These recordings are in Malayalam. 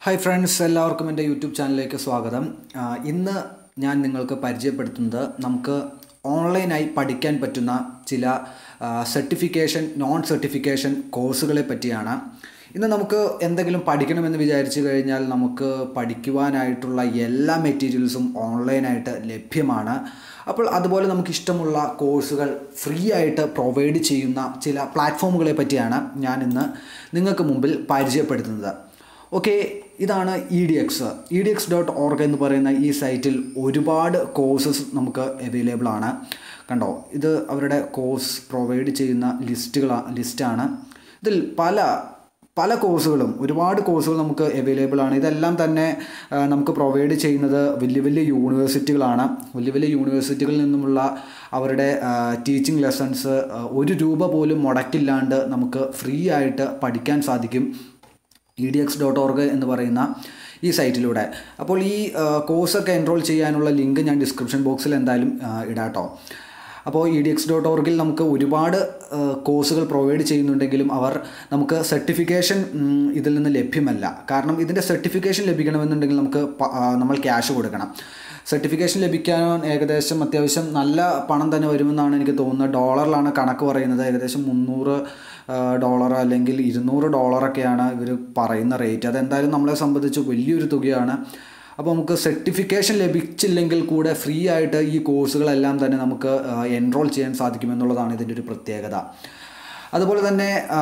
ഹായ് ഫ്രണ്ട്സ് എല്ലാവർക്കും എൻ്റെ യൂട്യൂബ് ചാനലിലേക്ക് സ്വാഗതം ആ, ഇന്ന് ഞാൻ നിങ്ങൾക്ക് പരിചയപ്പെടുത്തുന്നത് നമുക്ക് ഓൺലൈനായി പഠിക്കാൻ പറ്റുന്ന ചില സർട്ടിഫിക്കേഷൻ നോൺ സർട്ടിഫിക്കേഷൻ കോഴ്സുകളെ പറ്റിയാണ് ഇന്ന് നമുക്ക് എന്തെങ്കിലും പഠിക്കണമെന്ന് വിചാരിച്ചു കഴിഞ്ഞാൽ നമുക്ക് പഠിക്കുവാനായിട്ടുള്ള എല്ലാ മെറ്റീരിയൽസും ഓൺലൈനായിട്ട് ലഭ്യമാണ് അപ്പോൾ അതുപോലെ നമുക്ക് ഇഷ്ടമുള്ള കോഴ്സുകൾ ഫ്രീ ആയിട്ട് പ്രൊവൈഡ് ചെയ്യുന്ന ചില പ്ലാറ്റ്ഫോമുകളെ പറ്റിയാണ് ഞാൻ ഇന്ന് നിങ്ങൾക്ക് മുമ്പിൽ പരിചയപ്പെടുത്തുന്നത് ഓക്കെ ഇതാണ് E D X E D X dot org എന്ന് പറയുന്ന ഈ സൈറ്റിൽ ഒരുപാട് കോഴ്സസ് നമുക്ക് അവൈലബിൾ ആണ് കണ്ടോ ഇത് അവരുടെ കോഴ്സ് പ്രൊവൈഡ് ചെയ്യുന്ന ലിസ്റ്റുകളാ ലിസ്റ്റാണ് ഇതിൽ പല പല കോഴ്സുകളും ഒരുപാട് കോഴ്സുകൾ നമുക്ക് അവൈലബിൾ ആണ് ഇതെല്ലാം തന്നെ ആ, നമുക്ക് പ്രൊവൈഡ് ചെയ്യുന്നത് വലിയ വലിയ യൂണിവേഴ്സിറ്റികളാണ് വലിയ വലിയ യൂണിവേഴ്സിറ്റികളിൽ നിന്നുമുള്ള അവരുടെ ടീച്ചിങ് ലെസൺസ് ഒരു രൂപ പോലും മുടക്കില്ലാണ്ട് നമുക്ക് ഫ്രീ ആയിട്ട് പഠിക്കാൻ സാധിക്കും E D X dot org എന്ന് പറയുന്ന ഈ സൈറ്റിലൂടെ അപ്പോൾ ഈ കോഴ്സൊക്കെ എൻറോൾ ചെയ്യാനുള്ള ലിങ്ക് ഞാൻ ഡിസ്ക്രിപ്ഷൻ ബോക്സിൽ എന്തായാലും ആ, ഇടാട്ടോ അപ്പോൾ ഇ ഡി എക്സ് ഡോട്ട് ഓർഗിൽ നമുക്ക് ഒരുപാട് ആ, കോഴ്സുകൾ പ്രൊവൈഡ് ചെയ്യുന്നുണ്ടെങ്കിലും അവർ നമുക്ക് സർട്ടിഫിക്കേഷൻ ഉം, ഇതിൽ നിന്ന് ലഭ്യമല്ല കാരണം ഇതിൻ്റെ സർട്ടിഫിക്കേഷൻ ലഭിക്കണമെന്നുണ്ടെങ്കിൽ നമുക്ക് പ- ആ, നമ്മൾ ക്യാഷ് കൊടുക്കണം സർട്ടിഫിക്കേഷൻ ലഭിക്കാൻ ഏകദേശം അത്യാവശ്യം നല്ല പണം തന്നെ വരുമെന്നാണ് എനിക്ക് തോന്നുന്നത് ഡോളറിലാണ് കണക്ക് പറയുന്നത് ഏകദേശം മുന്നൂറ് ഡോളർ അല്ലെങ്കിൽ ഇരുന്നൂറ് ഡോളറൊക്കെയാണ് ഇവർ പറയുന്ന റേറ്റ് അതെന്തായാലും നമ്മളെ സംബന്ധിച്ച് വലിയൊരു തുകയാണ് അപ്പോൾ നമുക്ക് സർട്ടിഫിക്കേഷൻ ലഭിച്ചില്ലെങ്കിൽ കൂടെ ഫ്രീ ആയിട്ട് ഈ കോഴ്സുകളെല്ലാം തന്നെ നമുക്ക് എൻറോൾ ചെയ്യാൻ സാധിക്കുമെന്നുള്ളതാണ് ഇതിൻ്റെ ഒരു പ്രത്യേകത അതുപോലെ തന്നെ ആ,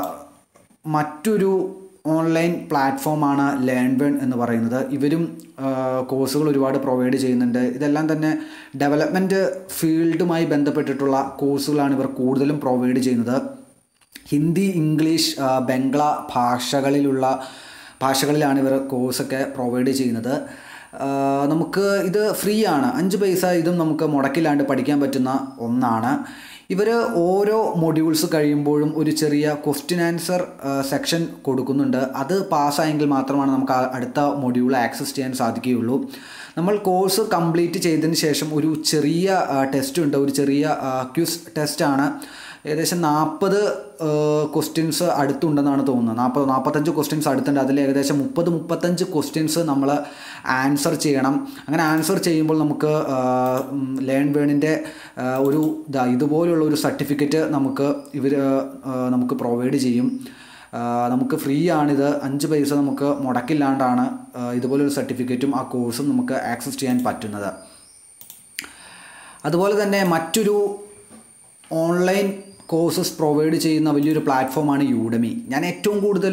മറ്റൊരു ഓൺലൈൻ പ്ലാറ്റ്ഫോമാണ് ലേൺ വേൺ എന്ന് പറയുന്നത് ഇവരും ആ, കോഴ്സുകൾ ഒരുപാട് പ്രൊവൈഡ് ചെയ്യുന്നുണ്ട് ഇതെല്ലാം തന്നെ ഡെവലപ്മെൻറ്റ് ഫീൽഡുമായി ബന്ധപ്പെട്ടിട്ടുള്ള കോഴ്സുകളാണ് ഇവർ കൂടുതലും പ്രൊവൈഡ് ചെയ്യുന്നത് ഹിന്ദി ഇംഗ്ലീഷ് ആ, ബംഗ്ല ഭാഷകളിലുള്ള ഭാഷകളിലാണ് ഇവർ കോഴ്സൊക്കെ പ്രൊവൈഡ് ചെയ്യുന്നത് ആ, നമുക്ക് ഇത് ഫ്രീ ആണ് അഞ്ച് പൈസ ഇതും നമുക്ക് മുടക്കില്ലാണ്ട് പഠിക്കാൻ പറ്റുന്ന ഒന്നാണ് ഇവർ ഓരോ മൊഡ്യൂൾസ് കഴിയുമ്പോഴും ഒരു ചെറിയ ക്വസ്റ്റ്യൻ ആൻസർ സെക്ഷൻ കൊടുക്കുന്നുണ്ട് അത് പാസ്സായെങ്കിൽ മാത്രമാണ് നമുക്ക് ആ അടുത്ത മൊഡ്യൂൾ ആക്സസ് ചെയ്യാൻ സാധിക്കുകയുള്ളൂ നമ്മൾ കോഴ്സ് കംപ്ലീറ്റ് ചെയ്തതിന് ശേഷം ഒരു ചെറിയ ടെസ്റ്റ് ഉണ്ട് ഒരു ചെറിയ ക്യൂസ് ടെസ്റ്റാണ് ഏകദേശം നാൽപ്പത് ക്വസ്റ്റ്യൻസ് അടുത്തുണ്ടെന്നാണ് തോന്നുന്നത് നാൽപ്പത് നാൽപ്പത്തഞ്ച് ക്വസ്റ്റ്യൻസ് അടുത്തുണ്ട് അതിൽ ഏകദേശം മുപ്പത് മുപ്പത്തഞ്ച് ക്വസ്റ്റ്യൻസ് നമ്മൾ ആൻസർ ചെയ്യണം അങ്ങനെ ആൻസർ ചെയ്യുമ്പോൾ നമുക്ക് ലേൺ വേണിൻ്റെ ഒരു ദാ ഇതുപോലുള്ള ഒരു സർട്ടിഫിക്കറ്റ് നമുക്ക് ഇവർ നമുക്ക് പ്രൊവൈഡ് ചെയ്യും ആ, നമുക്ക് ഫ്രീ ആണിത് അഞ്ച് പൈസ നമുക്ക് മുടക്കില്ലാണ്ടാണ് ആ, ഇതുപോലൊരു സർട്ടിഫിക്കറ്റും ആ കോഴ്സും നമുക്ക് ആക്സസ് ചെയ്യാൻ പറ്റുന്നത് അതുപോലെ തന്നെ മറ്റൊരു ഓൺലൈൻ കോഴ്സസ് പ്രൊവൈഡ് ചെയ്യുന്ന വലിയൊരു പ്ലാറ്റ്ഫോമാണ് യൂഡമി ഞാൻ ഏറ്റവും കൂടുതൽ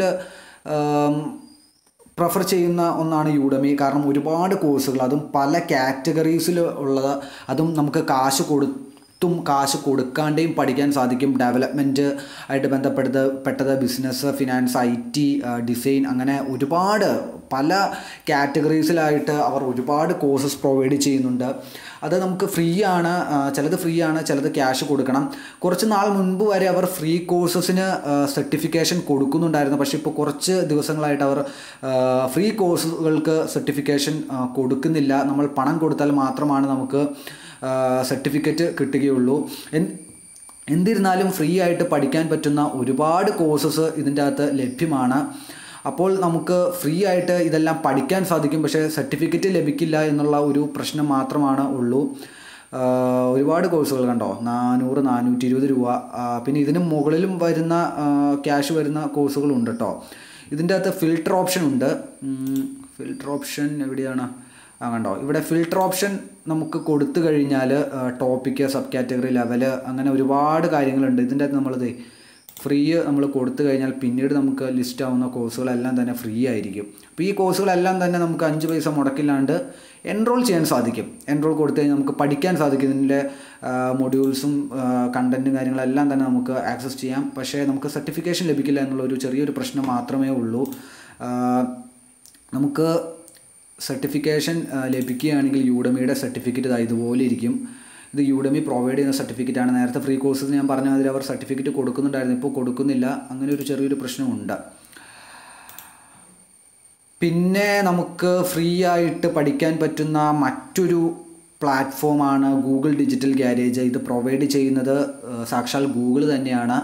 പ്രിഫർ ചെയ്യുന്ന ഒന്നാണ് യൂഡമി കാരണം ഒരുപാട് കോഴ്സുകൾ അതും പല കാറ്റഗറീസിൽ ഉള്ളത് അതും നമുക്ക് കാശ് കൊടുത്തും കാശ് കൊടുക്കാണ്ടേയും പഠിക്കാൻ സാധിക്കും ഡെവലപ്മെൻറ്റ് ആയിട്ട് ബന്ധപ്പെട്ടത് പെട്ടത് business finance I T design അങ്ങനെ ഒരുപാട് പല കാറ്റഗറീസിലായിട്ട് അവർ ഒരുപാട് കോഴ്സസ് പ്രൊവൈഡ് ചെയ്യുന്നുണ്ട് അത് നമുക്ക് ഫ്രീ ആണ് ആ, ചിലത് ഫ്രീ ആണ് ചിലത് ക്യാഷ് കൊടുക്കണം കുറച്ച് നാൾ മുൻപ് വരെ അവർ ഫ്രീ കോഴ്സസിന് സർട്ടിഫിക്കേഷൻ കൊടുക്കുന്നുണ്ടായിരുന്നു പക്ഷേ ഇപ്പോൾ കുറച്ച് ദിവസങ്ങളായിട്ട് അവർ ഫ്രീ കോഴ്സുകൾക്ക് സർട്ടിഫിക്കേഷൻ കൊടുക്കുന്നില്ല നമ്മൾ പണം കൊടുത്താൽ മാത്രമാണ് നമുക്ക് സർട്ടിഫിക്കറ്റ് കിട്ടുകയുള്ളൂ എൻ എന്നിരുന്നാലും ഫ്രീ ആയിട്ട് പഠിക്കാൻ പറ്റുന്ന ഒരുപാട് കോഴ്സസ് ഇതിൻ്റെ അകത്ത് ലഭ്യമാണ് അപ്പോൾ നമുക്ക് ഫ്രീ ആയിട്ട് ഇതെല്ലാം പഠിക്കാൻ സാധിക്കും പക്ഷേ സർട്ടിഫിക്കറ്റ് ലഭിക്കില്ല എന്നുള്ള ഒരു പ്രശ്നം മാത്രമാണ് ഉള്ളൂ ആഹ് ഒരുപാട് കോഴ്സുകൾ കണ്ടോ നാനൂറ് നാനൂറ്റി ഇരുപത് രൂപ ആഹ് പിന്നെ ഇതിന് മുകളിലും വരുന്ന ക്യാഷ് വരുന്ന കോഴ്സുകളുണ്ട് കേട്ടോ ഇതിൻ്റെ അകത്ത് ഫിൽട്ടർ ഓപ്ഷൻ ഉണ്ട് ഫിൽട്ടർ ഓപ്ഷൻ എവിടെയാണ് ആ കണ്ടോ ഇവിടെ ഫിൽട്ടർ ഓപ്ഷൻ നമുക്ക് കൊടുത്തു കഴിഞ്ഞാൽ ടോപ്പിക്ക് സബ് കാറ്റഗറി ലെവല് അങ്ങനെ ഒരുപാട് കാര്യങ്ങളുണ്ട് ഇതിൻ്റെ അകത്ത് നമ്മളിത് ഫ്രീ നമ്മൾ കൊടുത്തു കഴിഞ്ഞാൽ പിന്നീട് നമുക്ക് ലിസ്റ്റ് ആവുന്ന കോഴ്സുകളെല്ലാം തന്നെ ഫ്രീ ആയിരിക്കും അപ്പോൾ ഈ കോഴ്സുകളെല്ലാം തന്നെ നമുക്ക് അഞ്ച് പൈസ മുടക്കില്ലാണ്ട് എൻറോൾ ചെയ്യാൻ സാധിക്കും എൻറോൾ കൊടുത്തു കഴിഞ്ഞാൽ നമുക്ക് പഠിക്കാൻ സാധിക്കും ഇതിൻ്റെ മൊഡ്യൂൾസും കണ്ടൻറ്റും കാര്യങ്ങളെല്ലാം തന്നെ നമുക്ക് ആക്സസ് ചെയ്യാം പക്ഷേ നമുക്ക് സർട്ടിഫിക്കേഷൻ ലഭിക്കില്ല എന്നുള്ള ഒരു ചെറിയൊരു പ്രശ്നം മാത്രമേ ഉള്ളൂ ആ, നമുക്ക് സർട്ടിഫിക്കേഷൻ ലഭിക്കുകയാണെങ്കിൽ യൂഡമിയുടെ സർട്ടിഫിക്കറ്റ് ഇതാ ഇതുപോലെ ഇരിക്കും ഇത് യൂഡമി പ്രൊവൈഡ് ചെയ്യുന്ന സർട്ടിഫിക്കറ്റ് ആണ് നേരത്തെ ഫ്രീ കോഴ്സസ് ഞാൻ പറഞ്ഞ മാതിരി അവർ സർട്ടിഫിക്കറ്റ് കൊടുക്കുന്നുണ്ടായിരുന്നു ഇപ്പോൾ കൊടുക്കുന്നില്ല അങ്ങനെ ഒരു ചെറിയൊരു പ്രശ്നമുണ്ട് പിന്നെ നമുക്ക് ഫ്രീ ആയിട്ട് പഠിക്കാൻ പറ്റുന്ന മറ്റൊരു പ്ലാറ്റ്ഫോമാണ് ഗൂഗിൾ ഡിജിറ്റൽ ഗ്യാരേജ് ഇത് പ്രൊവൈഡ് ചെയ്യുന്നത് ഏഹ്, സാക്ഷാൽ ഗൂഗിൾ തന്നെയാണ്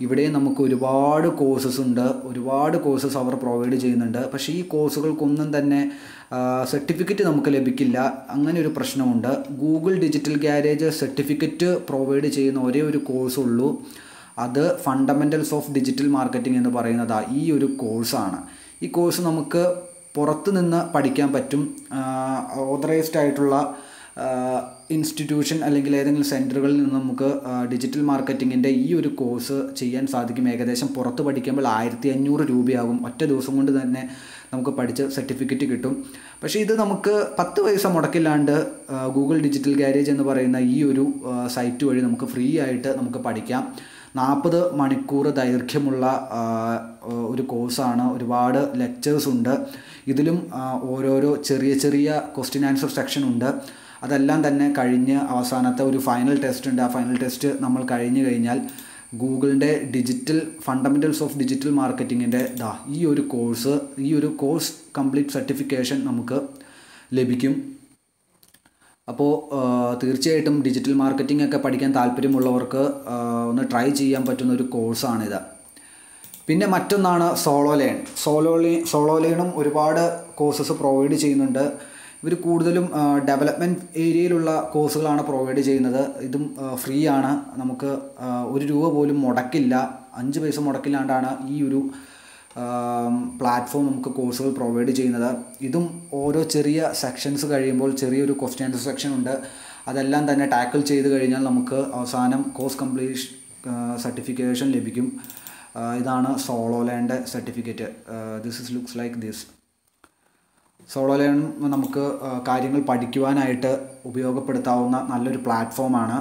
ഇവിടെ നമുക്ക് ഒരുപാട് കോഴ്സസ് ഉണ്ട് ഒരുപാട് കോഴ്സസ് അവർ പ്രൊവൈഡ് ചെയ്യുന്നുണ്ട് പക്ഷേ ഈ കോഴ്സുകൾക്കൊന്നും തന്നെ സർട്ടിഫിക്കറ്റ് നമുക്ക് ലഭിക്കില്ല അങ്ങനെ ഒരു പ്രശ്നമുണ്ട് Google digital garage certificate provide ചെയ്യുന്ന ഒരേ ഒരു കോഴ്സ് ഉള്ളൂ അത് ഫണ്ടമെൻറ്റൽസ് ഓഫ് ഡിജിറ്റൽ മാർക്കറ്റിംഗ് എന്ന് പറയുന്നത് ഈ ഒരു കോഴ്സാണ് ഈ കോഴ്സ് നമുക്ക് പുറത്ത് നിന്ന് പഠിക്കാൻ പറ്റും ഓതറൈസ്ഡ് ആയിട്ടുള്ള ഇൻസ്റ്റിറ്റ്യൂഷൻ അല്ലെങ്കിൽ ഏതെങ്കിലും സെൻറ്ററുകളിൽ നിന്ന് നമുക്ക് ഡിജിറ്റൽ മാർക്കറ്റിങ്ങിൻ്റെ ഈ ഒരു കോഴ്സ് ചെയ്യാൻ സാധിക്കും ഏകദേശം പുറത്ത് പഠിക്കുമ്പോൾ ആയിരത്തി അഞ്ഞൂറ് രൂപയാകും ഒറ്റ ദിവസം കൊണ്ട് തന്നെ നമുക്ക് പഠിച്ച് സർട്ടിഫിക്കറ്റ് കിട്ടും പക്ഷേ ഇത് നമുക്ക് പത്ത് പൈസ മുടക്കില്ലാണ്ട് ഗൂഗിൾ ഡിജിറ്റൽ ഗാരേജ് എന്ന് പറയുന്ന ഈ ഒരു സൈറ്റ് വഴി നമുക്ക് ഫ്രീ ആയിട്ട് നമുക്ക് പഠിക്കാം നാൽപ്പത് മണിക്കൂർ ദൈർഘ്യമുള്ള ഒരു കോഴ്സാണ് ഒരുപാട് ലെക്ചേഴ്സ് ഉണ്ട് ഇതിലും ഓരോരോ ചെറിയ ചെറിയ ക്വസ്റ്റ്യൻ ആൻസർ സെക്ഷൻ ഉണ്ട് അതെല്ലാം തന്നെ കഴിഞ്ഞ് അവസാനത്തെ ഒരു ഫൈനൽ ടെസ്റ്റ് ഉണ്ട് ആ ഫൈനൽ ടെസ്റ്റ് നമ്മൾ കഴിഞ്ഞു കഴിഞ്ഞാൽ ഗൂഗിളിൻ്റെ ഡിജിറ്റൽ ഫണ്ടമെൻറ്റൽസ് ഓഫ് ഡിജിറ്റൽ മാർക്കറ്റിങ്ങിൻ്റെ ദാ ഈ ഒരു കോഴ്സ് ഈ ഒരു കോഴ്സ് കംപ്ലീറ്റ് സർട്ടിഫിക്കേഷൻ നമുക്ക് ലഭിക്കും അപ്പോൾ തീർച്ചയായിട്ടും ഡിജിറ്റൽ മാർക്കറ്റിംഗ് ഒക്കെ പഠിക്കാൻ താല്പര്യമുള്ളവർക്ക് ഒന്ന് ട്രൈ ചെയ്യാൻ പറ്റുന്ന ഒരു കോഴ്സാണിത് പിന്നെ മറ്റൊന്നാണ് സോളോ ലേൺ സോളോ ലേ സോളോ ലേണും ഒരുപാട് കോഴ്സസ് പ്രൊവൈഡ് ചെയ്യുന്നുണ്ട് ഇവർ കൂടുതലും ഡെവലപ്മെൻറ്റ് ഏരിയയിലുള്ള കോഴ്സുകളാണ് പ്രൊവൈഡ് ചെയ്യുന്നത് ഇതും ഫ്രീ ആണ് നമുക്ക് ഒരു രൂപ പോലും മുടക്കില്ല അഞ്ച് പൈസ മുടക്കില്ലാണ്ടാണ് ഈ ഒരു പ്ലാറ്റ്ഫോം നമുക്ക് കോഴ്സുകൾ പ്രൊവൈഡ് ചെയ്യുന്നത് ഇതും ഓരോ ചെറിയ സെക്ഷൻസ് കഴിയുമ്പോൾ ചെറിയൊരു ക്വസ്റ്റ്യൻ ആൻസർ സെക്ഷൻ ഉണ്ട് അതെല്ലാം തന്നെ ടാക്കിൾ ചെയ്ത് കഴിഞ്ഞാൽ നമുക്ക് അവസാനം കോഴ്സ് കംപ്ലീഷൻ സർട്ടിഫിക്കേഷൻ ലഭിക്കും ഇതാണ് Sololearn certificate this is looks like this Sololearn നമുക്ക് കാര്യങ്ങൾ പഠിക്കുവാനായിട്ട് ഉപയോഗപ്പെടുത്താവുന്ന നല്ലൊരു പ്ലാറ്റ്ഫോമാണ്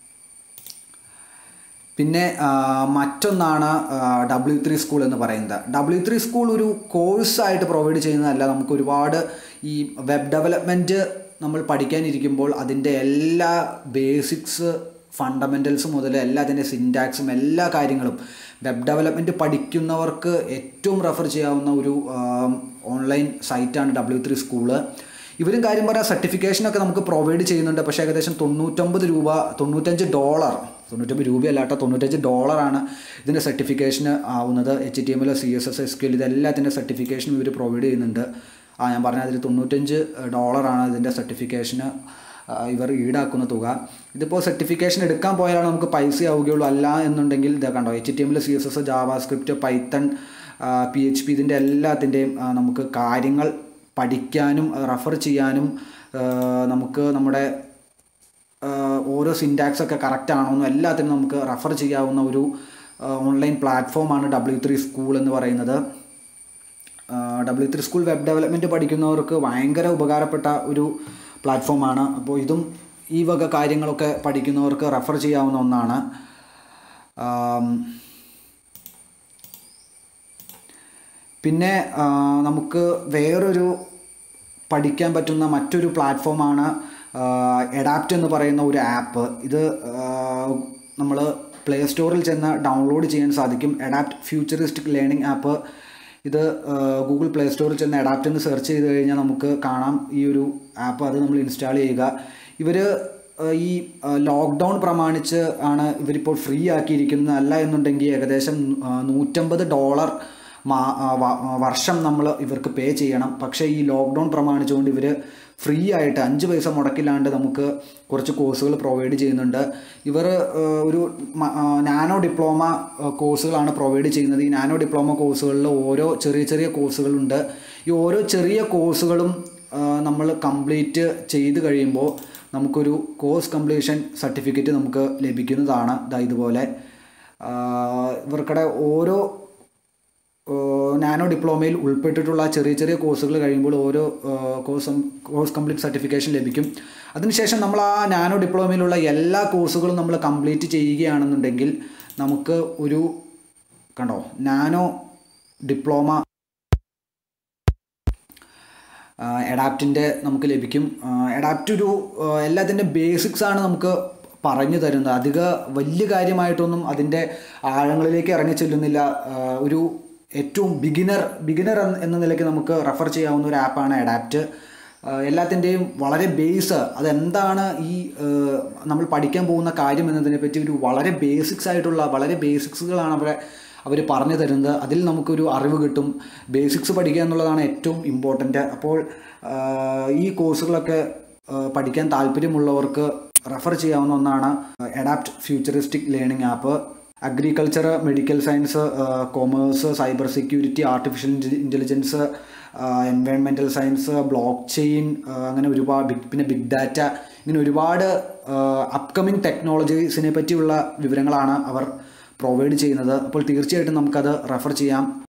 പിന്നെ മറ്റൊന്നാണ് ഡബ്ല്യു ത്രീ സ്കൂൾ എന്ന് പറയുന്നത് ഡബ്ല്യു ത്രീ സ്കൂൾ ഒരു കോഴ്സായിട്ട് പ്രൊവൈഡ് ചെയ്യുന്നതല്ല നമുക്ക് ഒരുപാട് ഈ വെബ് ഡെവലപ്മെൻറ്റ് നമ്മൾ പഠിക്കാനിരിക്കുമ്പോൾ അതിൻ്റെ എല്ലാ ബേസിക്സ് ഫണ്ടമെൻറ്റൽസ് മുതൽ എല്ലാ അതിൻ്റെ സിൻറ്റാക്സും എല്ലാ കാര്യങ്ങളും വെബ് ഡെവലപ്മെൻറ്റ് പഠിക്കുന്നവർക്ക് ഏറ്റവും റെഫർ ചെയ്യാവുന്ന ഒരു ഓൺലൈൻ സൈറ്റാണ് ഡബ്ല്യു ത്രീ സ്കൂള് ഇവരും കാര്യം പറയാം സർട്ടിഫിക്കേഷനൊക്കെ നമുക്ക് പ്രൊവൈഡ് ചെയ്യുന്നുണ്ട് പക്ഷേ ഏകദേശം തൊണ്ണൂറ്റൊമ്പത് രൂപ തൊണ്ണൂറ്റഞ്ച് ഡോളർ തൊണ്ണൂറ്റൊമ്പത് രൂപയല്ല കേട്ടോ തൊണ്ണൂറ്റഞ്ച് ഡോളറാണ് ഇതിൻ്റെ സർട്ടിഫിക്കേഷന് ആവുന്നത് H T M L C S S S Q L ഇതെല്ലാത്തിൻ്റെ സർട്ടിഫിക്കേഷനും ഇവർ പ്രൊവൈഡ് ചെയ്യുന്നുണ്ട് ആ ഞാൻ പറഞ്ഞ അതിൽ തൊണ്ണൂറ്റഞ്ച് ഡോളറാണ് ഇതിൻ്റെ സർട്ടിഫിക്കേഷന് ഇവർ ഈടാക്കുന്ന തുക ഇതിപ്പോൾ സർട്ടിഫിക്കേഷൻ എടുക്കാൻ പോയാലാണ് നമുക്ക് പൈസ ആവുകയുള്ളൂ അല്ല എന്നുണ്ടെങ്കിൽ ഇത് കണ്ടോ എച്ച് ടി എമ്മിൽ C S S JavaScript Python P H P ഇതിൻ്റെ എല്ലാത്തിൻ്റെയും നമുക്ക് കാര്യങ്ങൾ പഠിക്കാനും റെഫർ ചെയ്യാനും നമുക്ക് നമ്മുടെ ഓരോ സിൻറ്റാക്സ് ഒക്കെ കറക്റ്റ് ആണോ എന്നും എല്ലാത്തിനും നമുക്ക് റെഫർ ചെയ്യാവുന്ന ഒരു ഓൺലൈൻ പ്ലാറ്റ്ഫോമാണ് ഡബ്ല്യു ത്രീ സ്കൂൾ എന്ന് പറയുന്നത് W three school web development പഠിക്കുന്നവർക്ക് ഭയങ്കര ഉപകാരപ്പെട്ട ഒരു പ്ലാറ്റ്ഫോമാണ് അപ്പോൾ ഇതും ഈ വക കാര്യങ്ങളൊക്കെ പഠിക്കുന്നവർക്ക് റെഫർ ചെയ്യാവുന്ന ഒന്നാണ് പിന്നെ നമുക്ക് വേറൊരു പഠിക്കാൻ പറ്റുന്ന മറ്റൊരു പ്ലാറ്റ്ഫോമാണ് എഡാപ്റ്റ് എന്ന് പറയുന്ന ഒരു ആപ്പ് ഇത് നമ്മൾ പ്ലേ സ്റ്റോറിൽ ചെന്ന് ഡൗൺലോഡ് ചെയ്യാൻ സാധിക്കും എഡാപ്റ്റ് ഫ്യൂച്ചറിസ്റ്റിക് ലേണിംഗ് ആപ്പ് ഇത് ഗൂഗിൾ പ്ലേ സ്റ്റോറിൽ ചെന്ന് അഡാപ്റ്റ് എന്ന് സെർച്ച് ചെയ്ത് കഴിഞ്ഞാൽ നമുക്ക് കാണാം ഈ ഒരു ആപ്പ് അത് നമ്മൾ ഇൻസ്റ്റാൾ ചെയ്യുക ഇവർ ഈ ലോക്ക്ഡൗൺ പ്രമാണിച്ച് ആണ് ഇവരിപ്പോൾ ഫ്രീ ആക്കിയിരിക്കുന്നത് അല്ല എന്നുണ്ടെങ്കിൽ ഏകദേശം നൂറ്റമ്പത് ഡോളർ മാ വർഷം നമ്മൾ ഇവർക്ക് പേ ചെയ്യണം പക്ഷേ ഈ ലോക്ക്ഡൗൺ പ്രമാണിച്ചുകൊണ്ട് ഇവർ ഫ്രീ ആയിട്ട് അഞ്ച് പൈസ മുടക്കില്ലാണ്ട് നമുക്ക് കുറച്ച് കോഴ്സുകൾ പ്രൊവൈഡ് ചെയ്യുന്നുണ്ട് ഇവർ ഒരു നാനോ ഡിപ്ലോമ കോഴ്സുകളാണ് പ്രൊവൈഡ് ചെയ്യുന്നത് ഈ നാനോ ഡിപ്ലോമ കോഴ്സുകളിൽ ഓരോ ചെറിയ ചെറിയ കോഴ്സുകളുണ്ട് ഈ ഓരോ ചെറിയ കോഴ്സുകളും നമ്മൾ കംപ്ലീറ്റ് ചെയ്ത് കഴിയുമ്പോൾ നമുക്കൊരു കോഴ്സ് കംപ്ലീഷൻ സർട്ടിഫിക്കറ്റ് നമുക്ക് ലഭിക്കുന്നതാണ് ഇതാ ഇതുപോലെ ഇവർക്കടെ ഓരോ നാനോ ഡിപ്ലോമയിൽ ഉൾപ്പെട്ടിട്ടുള്ള ചെറിയ ചെറിയ കോഴ്സുകൾ കഴിയുമ്പോൾ ഓരോ കോഴ്സ് കോഴ്സ് കംപ്ലീറ്റ് സർട്ടിഫിക്കേഷൻ ലഭിക്കും അതിനുശേഷം നമ്മൾ ആ നാനോ ഡിപ്ലോമയിലുള്ള എല്ലാ കോഴ്സുകളും നമ്മൾ കംപ്ലീറ്റ് ചെയ്യുകയാണെന്നുണ്ടെങ്കിൽ നമുക്ക് ഒരു കണ്ടോ നാനോ ഡിപ്ലോമ എഡാപ്റ്റിൻ്റെ നമുക്ക് ലഭിക്കും എഡാപ്റ്റ് ഒരു എല്ലാത്തിൻ്റെ ബേസിക്സ് ആണ് നമുക്ക് പറഞ്ഞു തരുന്നത് അധിക വലിയ കാര്യമായിട്ടൊന്നും അതിൻ്റെ ആഴങ്ങളിലേക്ക് ഇറങ്ങി ചെല്ലുന്നില്ല ഒരു ഏറ്റവും ബിഗിനർ ബിഗിനർ എന്ന നിലയ്ക്ക് നമുക്ക് റെഫർ ചെയ്യാവുന്ന ഒരു ആപ്പാണ് അഡാപ്റ്റ് എല്ലാത്തിൻ്റെയും വളരെ ബേസ് അതെന്താണ് ഈ ഏഹ്, നമ്മൾ പഠിക്കാൻ പോകുന്ന കാര്യം എന്നതിനെ പറ്റി ഒരു വളരെ ബേസിക്സ് ആയിട്ടുള്ള വളരെ ബേസിക്സുകളാണ് അവരെ അവർ പറഞ്ഞു തരുന്നത് അതിൽ നമുക്കൊരു അറിവ് കിട്ടും ബേസിക്സ് പഠിക്കുക എന്നുള്ളതാണ് ഏറ്റവും ഇമ്പോർട്ടൻ്റ് അപ്പോൾ ആഹ്, ഈ കോഴ്സുകളൊക്കെ ആഹ്, പഠിക്കാൻ താല്പര്യമുള്ളവർക്ക് റെഫർ ചെയ്യാവുന്ന ഒന്നാണ് adapt futuristic learning app agriculture medical science commerce cyber security artificial intelligence environmental science blockchain അങ്ങനെ ഒരുപാട് ബിഗ് പിന്നെ ബിഗ് ഡാറ്റ ഇങ്ങനെ ഒരുപാട് അപ്കമിങ് ടെക്നോളജീസിനെ പറ്റിയുള്ള വിവരങ്ങളാണ് അവർ പ്രൊവൈഡ് ചെയ്യുന്നത് അപ്പോൾ തീർച്ചയായിട്ടും നമുക്കത് റെഫർ ചെയ്യാം